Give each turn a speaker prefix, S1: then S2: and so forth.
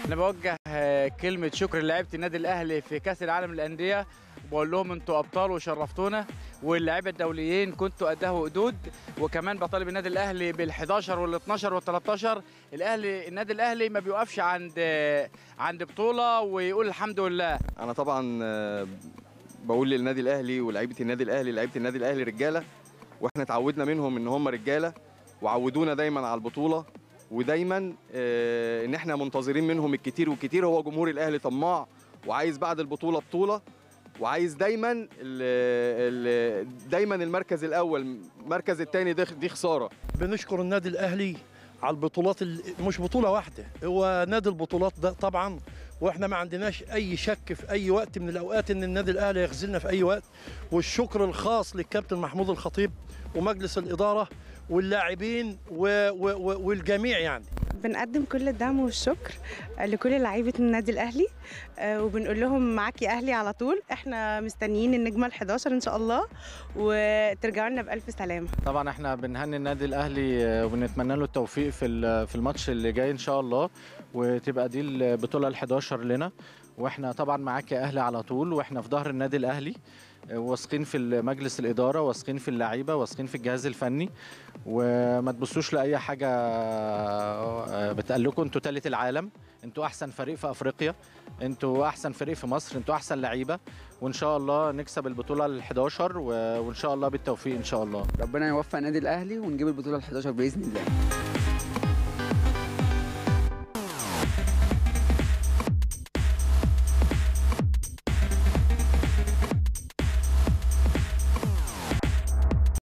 S1: انا بوجه آه، كلمه شكر للاعيبه النادي الاهلي في كاس العالم للانديه بقول لهم انتوا ابطال وشرفتونا واللاعيبه الدوليين كنتوا قدها قدود وكمان بطالب النادي الاهلي بال11 وال12 وال13 الاهلي النادي الاهلي ما بيوقفش عند آه، عند بطوله ويقول الحمد لله
S2: انا طبعا آه، بقول للنادي الاهلي ولاعيبه النادي الاهلي لعيبه النادي الاهلي رجاله واحنا اتعودنا منهم ان هم رجاله وعودونا دايما على البطوله ودايما آه، ان احنا منتظرين منهم الكتير والكتير هو جمهور الاهلي طماع وعايز بعد البطوله بطوله وعايز دايما ال ال دايما المركز الاول المركز الثاني دي خساره
S3: بنشكر النادي الاهلي على البطولات ال- مش بطوله واحده هو نادي البطولات ده طبعا واحنا ما عندناش اي شك في اي وقت من الاوقات ان النادي الاهلي يخذلنا في اي وقت والشكر الخاص للكابتن محمود الخطيب ومجلس الاداره واللاعبين و و و والجميع يعني
S4: بنقدم كل الدعم والشكر لكل لعيبه النادي الاهلي آه، وبنقول لهم معاك يا اهلي على طول احنا مستنيين النجمه ال11 ان شاء الله وترجعوا لنا بالف سلامه
S5: طبعا احنا بنهني النادي الاهلي آه، وبنتمنى له التوفيق في ال- في الماتش اللي جاي ان شاء الله وتبقى دي البطوله ال11 لنا واحنا طبعا معاك يا اهلي على طول واحنا في ظهر النادي الاهلي آه، واثقين في مجلس الاداره واثقين في اللعيبه واثقين في الجهاز الفني وما تبصوش لاي حاجه آه، بتقال لكم انتوا ثالث العالم انتوا احسن فريق في افريقيا انتوا احسن فريق في مصر انتوا احسن لعيبه وان شاء الله نكسب البطوله ال11 وان شاء الله بالتوفيق ان شاء الله
S6: ربنا يوفق النادي الاهلي ونجيب البطوله ال11 باذن الله